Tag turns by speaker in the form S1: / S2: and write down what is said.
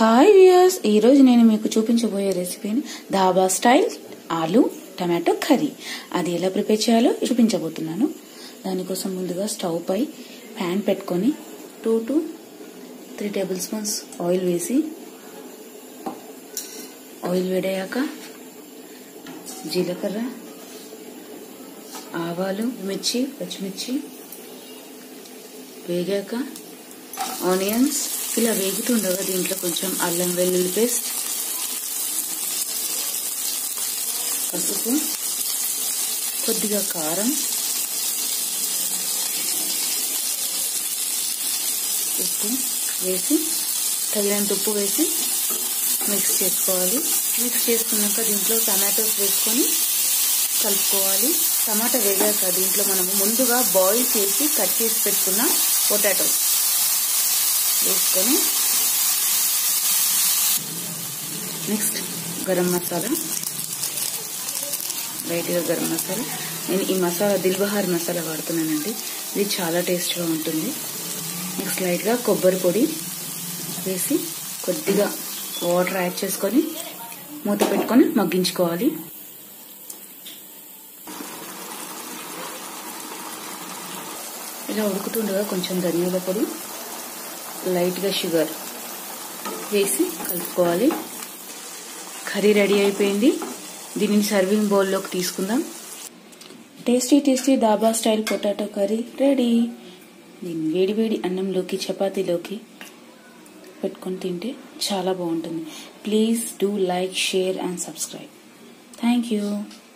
S1: hi viewers ఈరోజు నేను మీకు చూపించబోయే రెసిపీని ధాబా స్టైల్ ఆలు టమాటో కర్రీ అది ఎలా ప్రిపేర్ చేయాలో చూపించబోతున్నాను దానికోసం ముందుగా స్టవ్ పై ప్యాన్ పెట్టుకొని two to three tablespoons oil వేసి ఆయిల్ వేడయ్యాక జీలకర్ర ఆవాలు మిర్చి పచ్చిమిర్చి వేగాక ఆనియన్స్ ఇలా వేగుతుండగా దీంట్లో కొంచెం అల్లం వెల్లుల్లి పేస్ట్ పసుపు కొద్దిగా కారం ఉప్పు వేసి తగినంత ఉప్పు వేసి మిక్స్ చేసుకోవాలి మిక్స్ చేసుకున్నాక దీంట్లో టమాటోస్ వేసుకొని కలుపుకోవాలి టమాటా వేగాక దీంట్లో మనము ముందుగా బాయిల్ చేసి కట్ చేసి పెట్టుకున్న పొటాటోస్ వేసుకొని నెక్స్ట్ గరం మసాలా లైట్గా గరం మసాలా నేను ఈ మసాలా దిల్బహార్ మసాలా వాడుతున్నానండి ఇది చాలా టేస్ట్గా ఉంటుంది నెక్స్ట్ లైట్గా కొబ్బరి పొడి వేసి కొద్దిగా వాటర్ యాడ్ చేసుకొని మూత పెట్టుకొని మగ్గించుకోవాలి ఇలా ఉడుకుతుండగా కొంచెం ధనియాల పొడి లైట్గా షుగర్ వేసి కలుపుకోవాలి కర్రీ రెడీ అయిపోయింది దీనిని సర్వింగ్ బౌల్లోకి తీసుకుందాం tasty tasty dhaba style potato curry ready దీన్ని వేడి వేడి అన్నంలోకి చపాతీలోకి పెట్టుకొని తింటే చాలా బాగుంటుంది please do like share and subscribe thank you